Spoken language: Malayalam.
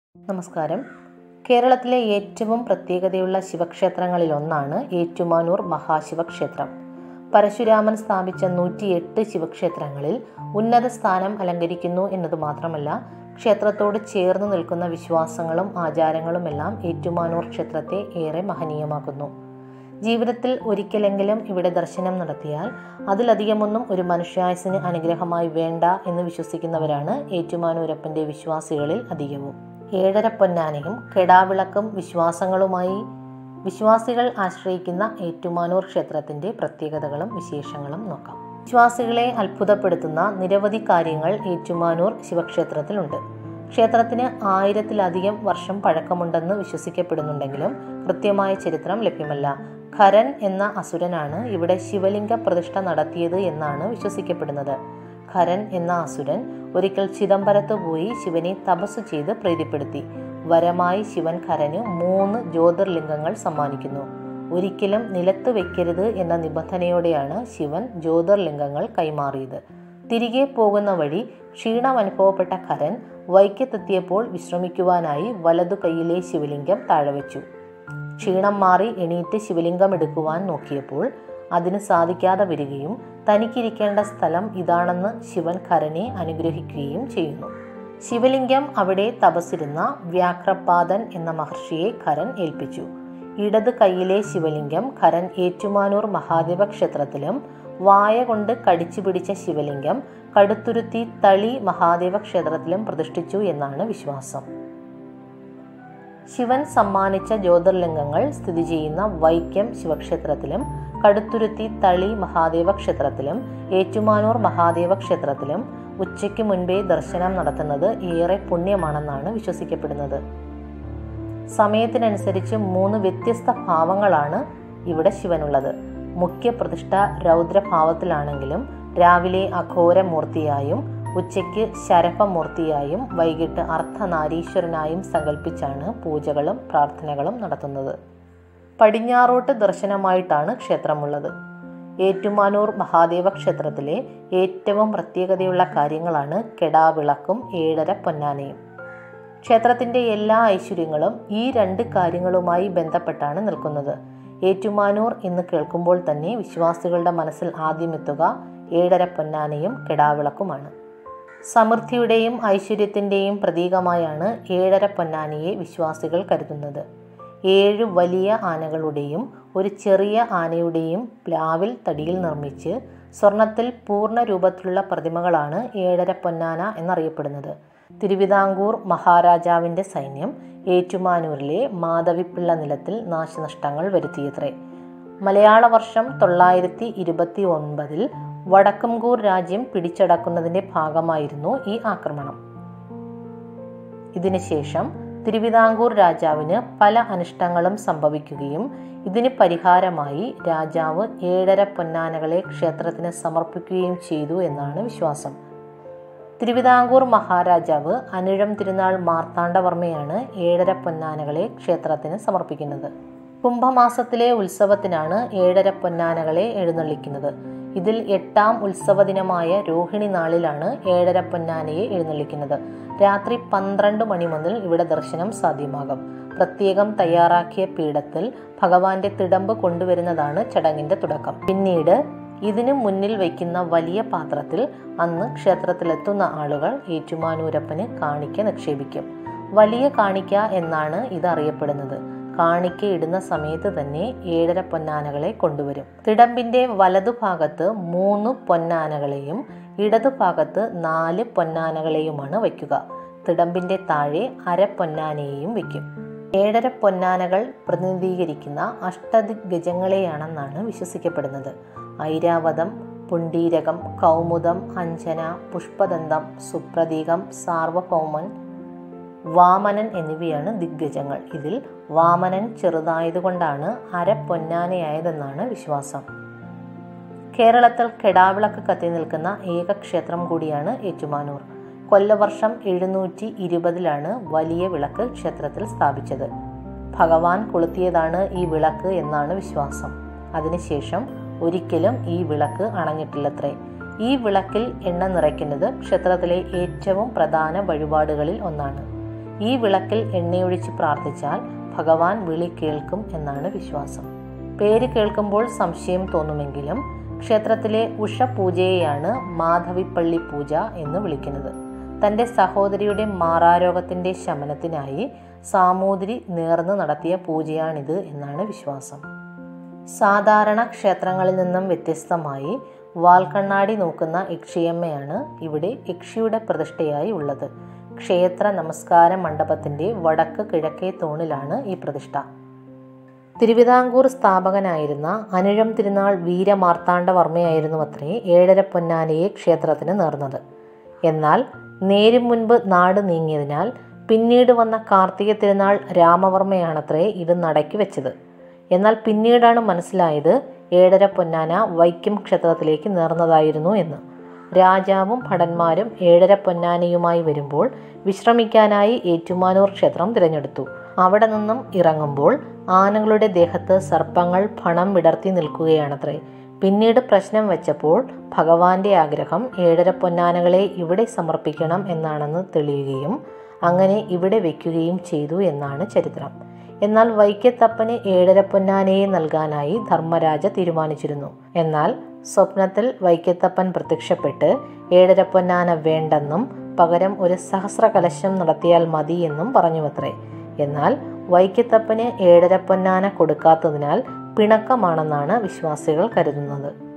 നമസ്കാരം കേരളത്തിലെ ഏറ്റവും പ്രത്യേകതയുള്ള ശിവക്ഷേത്രങ്ങളിലൊന്നാണ് ഏറ്റുമാനൂർ മഹാശിവക്ഷേത്രം പരശുരാമൻ സ്ഥാപിച്ച നൂറ്റിയെട്ട് ശിവക്ഷേത്രങ്ങളിൽ ഉന്നത സ്ഥാനം അലങ്കരിക്കുന്നു എന്നത് മാത്രമല്ല ക്ഷേത്രത്തോട് ചേർന്ന് നിൽക്കുന്ന വിശ്വാസങ്ങളും ആചാരങ്ങളുമെല്ലാം ഏറ്റുമാനൂർ ക്ഷേത്രത്തെ ഏറെ മഹനീയമാക്കുന്നു ജീവിതത്തിൽ ഒരിക്കലെങ്കിലും ഇവിടെ ദർശനം നടത്തിയാൽ അതിലധികമൊന്നും ഒരു മനുഷ്യായുസിന് അനുഗ്രഹമായി വേണ്ട എന്ന് വിശ്വസിക്കുന്നവരാണ് ഏറ്റുമാനൂരപ്പൻ്റെ വിശ്വാസികളിൽ അധികവും ഏഴര പൊന്നാനയും കെടാവിളക്കും വിശ്വാസങ്ങളുമായി വിശ്വാസികൾ ആശ്രയിക്കുന്ന ഏറ്റുമാനൂർ ക്ഷേത്രത്തിൻ്റെ പ്രത്യേകതകളും വിശേഷങ്ങളും നോക്കാം വിശ്വാസികളെ അത്ഭുതപ്പെടുത്തുന്ന നിരവധി കാര്യങ്ങൾ ഏറ്റുമാനൂർ ശിവക്ഷേത്രത്തിലുണ്ട് ക്ഷേത്രത്തിന് ആയിരത്തിലധികം വർഷം പഴക്കമുണ്ടെന്ന് വിശ്വസിക്കപ്പെടുന്നുണ്ടെങ്കിലും കൃത്യമായ ചരിത്രം ലഭ്യമല്ല ഖരൻ എന്ന അസുരനാണ് ഇവിടെ ശിവലിംഗ പ്രതിഷ്ഠ നടത്തിയത് എന്നാണ് വിശ്വസിക്കപ്പെടുന്നത് ഖരൻ എന്ന അസുരൻ ഒരിക്കൽ ചിദംബരത്ത് പോയി ശിവനെ തപസ് ചെയ്ത് പ്രീതിപ്പെടുത്തി വരമായി ശിവൻ ഖരന് മൂന്ന് ജ്യോതിർലിംഗങ്ങൾ സമ്മാനിക്കുന്നു ഒരിക്കലും നിലത്ത് വെക്കരുത് എന്ന നിബന്ധനയോടെയാണ് ശിവൻ ജ്യോതിർലിംഗങ്ങൾ കൈമാറിയത് തിരികെ പോകുന്ന വഴി ക്ഷീണം അനുഭവപ്പെട്ട ഖരൻ വൈക്കത്തെത്തിയപ്പോൾ വിശ്രമിക്കുവാനായി വലതു കൈയിലെ ശിവലിംഗം താഴെവെച്ചു ക്ഷീണം മാറി എണീറ്റ് ശിവലിംഗം എടുക്കുവാൻ നോക്കിയപ്പോൾ അതിന് സാധിക്കാതെ വരികയും തനിക്കിരിക്കേണ്ട സ്ഥലം ഇതാണെന്ന് ശിവൻ ഖരനെ അനുഗ്രഹിക്കുകയും ചെയ്യുന്നു ശിവലിംഗം അവിടെ തപസ്സിരുന്ന വ്യാഘ്രപാദൻ എന്ന മഹർഷിയെ ഖരൻ ഏൽപ്പിച്ചു ഇടത് കൈയിലെ ശിവലിംഗം ഖരൻ ഏറ്റുമാനൂർ മഹാദേവ ക്ഷേത്രത്തിലും വായ കൊണ്ട് കടിച്ചു പിടിച്ച ശിവലിംഗം കടുത്തുരുത്തി തളി മഹാദേവ ക്ഷേത്രത്തിലും പ്രതിഷ്ഠിച്ചു എന്നാണ് വിശ്വാസം ശിവൻ സമ്മാനിച്ച ജ്യോതിർലിംഗങ്ങൾ സ്ഥിതി ചെയ്യുന്ന വൈക്കം ശിവക്ഷേത്രത്തിലും കടുത്തുരുത്തി തളി മഹാദേവ ക്ഷേത്രത്തിലും ഏറ്റുമാനൂർ മഹാദേവ ക്ഷേത്രത്തിലും ഉച്ചയ്ക്ക് മുൻപേ ദർശനം നടത്തുന്നത് ഏറെ പുണ്യമാണെന്നാണ് വിശ്വസിക്കപ്പെടുന്നത് സമയത്തിനനുസരിച്ച് മൂന്ന് വ്യത്യസ്ത ഭാവങ്ങളാണ് ഇവിടെ ശിവനുള്ളത് മുഖ്യ പ്രതിഷ്ഠ രൗദ്രഭാവത്തിലാണെങ്കിലും രാവിലെ അഘോരമൂർത്തിയായും ഉച്ചയ്ക്ക് ശരഭമൂർത്തിയായും വൈകിട്ട് അർദ്ധനാരീശ്വരനായും സങ്കല്പിച്ചാണ് പൂജകളും പ്രാർത്ഥനകളും നടത്തുന്നത് പടിഞ്ഞാറോട്ട് ദർശനമായിട്ടാണ് ക്ഷേത്രമുള്ളത് ഏറ്റുമാനൂർ മഹാദേവ ക്ഷേത്രത്തിലെ ഏറ്റവും പ്രത്യേകതയുള്ള കാര്യങ്ങളാണ് കെടാവിളക്കും ഏഴര പൊന്നാനയും ക്ഷേത്രത്തിൻ്റെ എല്ലാ ഐശ്വര്യങ്ങളും ഈ രണ്ട് കാര്യങ്ങളുമായി ബന്ധപ്പെട്ടാണ് നിൽക്കുന്നത് ഏറ്റുമാനൂർ എന്ന് കേൾക്കുമ്പോൾ തന്നെ വിശ്വാസികളുടെ മനസ്സിൽ ആദ്യമെത്തുക ഏഴര പൊന്നാനയും കെടാവിളക്കുമാണ് സമൃദ്ധിയുടെയും ഐശ്വര്യത്തിൻ്റെയും പ്രതീകമായാണ് ഏഴര പൊന്നാനയെ വിശ്വാസികൾ കരുതുന്നത് ഏഴ് വലിയ ആനകളുടെയും ഒരു ചെറിയ ആനയുടെയും പ്ലാവിൽ തടിയിൽ നിർമ്മിച്ച് സ്വർണത്തിൽ പൂർണ്ണ രൂപത്തിലുള്ള പ്രതിമകളാണ് ഏഴര പൊന്നാന എന്നറിയപ്പെടുന്നത് തിരുവിതാംകൂർ മഹാരാജാവിൻ്റെ സൈന്യം ഏറ്റുമാനൂരിലെ മാധവിപ്പിള്ള നിലത്തിൽ നാശനഷ്ടങ്ങൾ വരുത്തിയത്രേ മലയാള വർഷം തൊള്ളായിരത്തി ഇരുപത്തി ഒൻപതിൽ വടക്കംകൂർ രാജ്യം പിടിച്ചടക്കുന്നതിൻ്റെ ഭാഗമായിരുന്നു ഈ ആക്രമണം ഇതിനുശേഷം തിരുവിതാംകൂർ രാജാവിന് പല അനിഷ്ടങ്ങളും സംഭവിക്കുകയും ഇതിന് പരിഹാരമായി രാജാവ് ഏഴര പൊന്നാനകളെ ക്ഷേത്രത്തിന് സമർപ്പിക്കുകയും ചെയ്തു എന്നാണ് വിശ്വാസം തിരുവിതാംകൂർ മഹാരാജാവ് അനിഴം തിരുനാൾ മാർത്താണ്ഡവർമ്മയാണ് ഏഴര പൊന്നാനകളെ ക്ഷേത്രത്തിന് സമർപ്പിക്കുന്നത് കുംഭമാസത്തിലെ ഉത്സവത്തിനാണ് ഏഴര പൊന്നാനകളെ എഴുന്നള്ളിക്കുന്നത് ഇതിൽ എട്ടാം ഉത്സവ ദിനമായ രോഹിണി നാളിലാണ് ഏഴര പൊന്നാനയെ എഴുന്നള്ളിക്കുന്നത് രാത്രി പന്ത്രണ്ട് മണി മുതൽ ഇവിടെ ദർശനം സാധ്യമാകും പ്രത്യേകം തയ്യാറാക്കിയ പീഠത്തിൽ ഭഗവാന്റെ തിടമ്പ് കൊണ്ടുവരുന്നതാണ് ചടങ്ങിന്റെ തുടക്കം പിന്നീട് ഇതിനു മുന്നിൽ വയ്ക്കുന്ന വലിയ പാത്രത്തിൽ അന്ന് ക്ഷേത്രത്തിലെത്തുന്ന ആളുകൾ ഏറ്റുമാനൂരപ്പന് കാണിക്ക നിക്ഷേപിക്കും വലിയ കാണിക്ക എന്നാണ് ഇത് അറിയപ്പെടുന്നത് കാണിക്ക ഇടുന്ന സമയത്ത് തന്നെ ഏഴര പൊന്നാനകളെ കൊണ്ടുവരും തിടമ്പിന്റെ വലതുഭാഗത്ത് മൂന്ന് പൊന്നാനകളെയും ഇടതുഭാഗത്ത് നാല് പൊന്നാനകളെയുമാണ് വയ്ക്കുക തിടമ്പിന്റെ താഴെ അര പൊന്നാനയെയും വയ്ക്കും ഏഴര പൊന്നാനകൾ പ്രതിനിധീകരിക്കുന്ന അഷ്ടദിഗ്ഗജങ്ങളെയാണെന്നാണ് വിശ്വസിക്കപ്പെടുന്നത് ഐരാവതം പുണ്ടീരകം കൗമുദം അഞ്ജന പുഷ്പദന്തം സുപ്രതീകം സാർവഭൗമൻ വാമനൻ എന്നിവയാണ് ദിഗ്ഗജങ്ങൾ ഇതിൽ വാമനൻ ചെറുതായതുകൊണ്ടാണ് അര പൊന്നാനയായതെന്നാണ് വിശ്വാസം കേരളത്തിൽ കെടാവിളക്ക് കത്തി നിൽക്കുന്ന ഏക ക്ഷേത്രം കൂടിയാണ് ഏറ്റുമാനൂർ കൊല്ലവർഷം എഴുന്നൂറ്റി ഇരുപതിലാണ് വലിയ വിളക്ക് ക്ഷേത്രത്തിൽ സ്ഥാപിച്ചത് ഭഗവാൻ കൊളുത്തിയതാണ് ഈ വിളക്ക് എന്നാണ് വിശ്വാസം അതിനുശേഷം ഒരിക്കലും ഈ വിളക്ക് അണഞ്ഞിട്ടില്ലത്രേ ഈ വിളക്കിൽ എണ്ണ നിറയ്ക്കുന്നത് ക്ഷേത്രത്തിലെ ഏറ്റവും പ്രധാന വഴിപാടുകളിൽ ഒന്നാണ് ഈ വിളക്കിൽ എണ്ണയൊഴിച്ച് പ്രാർത്ഥിച്ചാൽ ഭഗവാൻ വിളി കേൾക്കും എന്നാണ് വിശ്വാസം പേര് കേൾക്കുമ്പോൾ സംശയം തോന്നുമെങ്കിലും ക്ഷേത്രത്തിലെ ഉഷ പൂജയെയാണ് മാധവിപ്പള്ളി പൂജ എന്ന് വിളിക്കുന്നത് തൻ്റെ സഹോദരിയുടെ മാറാരോഗത്തിൻ്റെ ശമനത്തിനായി സാമൂതിരി നേർന്ന് നടത്തിയ പൂജയാണിത് എന്നാണ് വിശ്വാസം സാധാരണ ക്ഷേത്രങ്ങളിൽ നിന്നും വ്യത്യസ്തമായി വാൽക്കണ്ണാടി നോക്കുന്ന യക്ഷിയമ്മയാണ് ഇവിടെ യക്ഷിയുടെ പ്രതിഷ്ഠയായി ഉള്ളത് ക്ഷേത്ര നമസ്കാര മണ്ഡപത്തിൻ്റെ വടക്ക് കിഴക്കേ തൂണിലാണ് ഈ പ്രതിഷ്ഠ തിരുവിതാംകൂർ സ്ഥാപകനായിരുന്ന അനുഴം തിരുനാൾ വീരമാർത്താണ്ഡവർമ്മയായിരുന്നു അത്രേ ഏഴര പൊന്നാനയെ ക്ഷേത്രത്തിന് നേർന്നത് എന്നാൽ നേരും മുൻപ് നാട് നീങ്ങിയതിനാൽ പിന്നീട് വന്ന കാർത്തിക തിരുനാൾ രാമവർമ്മയാണത്രേ ഇത് നടക്കി വെച്ചത് എന്നാൽ പിന്നീടാണ് മനസ്സിലായത് ഏഴര പൊന്നാന വൈക്കം ക്ഷേത്രത്തിലേക്ക് നേർന്നതായിരുന്നു എന്ന് രാജാവും ഭടന്മാരും ഏഴര പൊന്നാനയുമായി വരുമ്പോൾ വിശ്രമിക്കാനായി ഏറ്റുമാനൂർ ക്ഷേത്രം തിരഞ്ഞെടുത്തു അവിടെ നിന്നും ഇറങ്ങുമ്പോൾ ആനകളുടെ ദേഹത്ത് സർപ്പങ്ങൾ പണം വിടർത്തി നിൽക്കുകയാണത്രേ പിന്നീട് പ്രശ്നം വെച്ചപ്പോൾ ഭഗവാന്റെ ആഗ്രഹം ഏഴര പൊന്നാനകളെ ഇവിടെ സമർപ്പിക്കണം എന്നാണെന്ന് തെളിയുകയും അങ്ങനെ ഇവിടെ വയ്ക്കുകയും ചെയ്തു എന്നാണ് ചരിത്രം എന്നാൽ വൈക്കത്തപ്പന് ഏഴര പൊന്നാനയെ നൽകാനായി ധർമ്മരാജ തീരുമാനിച്ചിരുന്നു എന്നാൽ സ്വപ്നത്തിൽ വൈക്കത്തപ്പൻ പ്രത്യക്ഷപ്പെട്ട് ഏഴര പൊന്നാന വേണ്ടെന്നും പകരം ഒരു സഹസ്ര കലശം നടത്തിയാൽ മതി എന്നും പറഞ്ഞുവത്രേ എന്നാൽ വൈക്കത്തപ്പന് ഏഴര പൊന്നാന കൊടുക്കാത്തതിനാൽ പിണക്കമാണെന്നാണ് വിശ്വാസികൾ കരുതുന്നത്